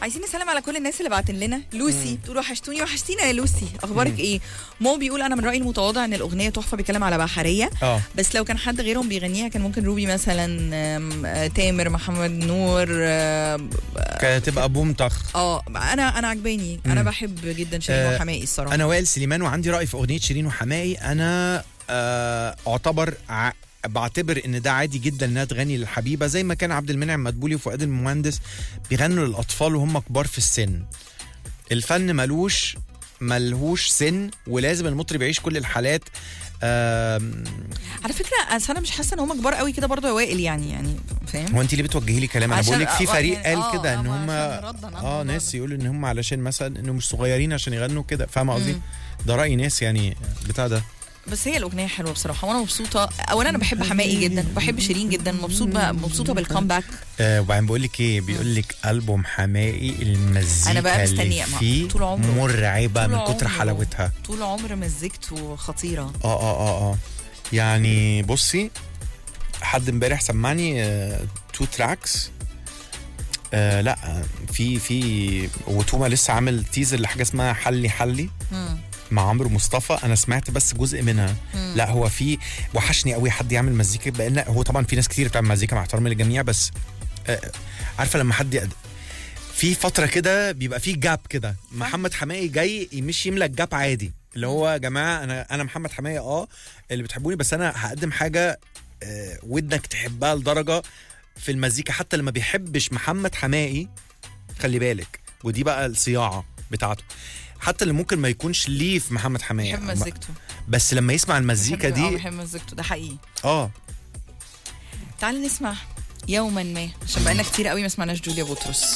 عايزين نسلم على كل الناس اللي بعتن لنا لوسي تقول وحشتوني وحشتينا يا لوسي اخبارك ايه مو بيقول انا من رايي المتواضع ان الاغنيه تحفه بيتكلم على بحريه اه بس لو كان حد غيرهم بيغنيها كان ممكن روبي مثلا آم، آه، تامر محمد نور آم، كانت تبقى بوم طخ اه انا انا عجباني انا مم. بحب جدا شيرين آه، وحماقي الصراحه انا وائل سليمان وعندي راي في اغنيه شيرين وحماقي انا آه اعتبر ع... بعتبر ان ده عادي جدا انها تغني للحبيبه زي ما كان عبد المنعم مدبولي وفؤاد المهندس بيغنوا للاطفال وهم كبار في السن الفن ملوش ملهوش سن ولازم المطرب يعيش كل الحالات آم، على فكره أصل انا مش حاسه ان هم كبار قوي كده برضه يا وائل يعني يعني فاهم هو انت ليه بتوجهي لي كلام انا عشان- بقول لك في آه، فريق يعني- قال آه، كده آه، ان ما هم عشان ردا على اه الموضوع ناس ده. يقولوا ان هم علشان مثلا انه مش صغيرين عشان يغنوا كده فاهمه قصدي مم. ده راي ناس يعني بتاع ده بس هي الاغنيه حلوه بصراحه وانا مبسوطه اولا انا بحب حماقي جدا بحب شيرين جدا مبسوط بقى مبسوطه بالكامباك آه وبعدين بقول لك ايه بيقول لك البوم حماقي المزيكا أنا بقى اللي مستنية ما- فيه طول عمره. مرعبه طول من كتر عمره. حلاوتها طول عمر مزيكته خطيره اه اه اه اه يعني بصي حد امبارح سمعني آه تو تراكس آه لا في في وتوما لسه عامل تيزر لحاجه اسمها حلي حلي مم. مع عمرو مصطفى انا سمعت بس جزء منها مم. لا هو في وحشني قوي حد يعمل مزيكا بان هو طبعا في ناس كتير بتعمل مزيكا مع احترامي للجميع بس آه، عارفه لما حد يقد... في فتره كده بيبقى في جاب كده محمد حماقي جاي مش يملى الجاب عادي اللي هو يا جماعه انا انا محمد حماقي اه اللي بتحبوني بس انا هقدم حاجه آه، ودنك تحبها لدرجه في المزيكا حتى لما بيحبش محمد حماقي خلي بالك ودي بقى الصياعه بتاعته حتى اللي ممكن ما يكونش ليه في محمد حماقي بحب مزيكته بس لما يسمع المزيكا بحب- اه دي بحب مزيكته ده حقيقي اه تعالي نسمع يوما ما عشان بقالنا كتير قوي ما سمعناش جوليا بطرس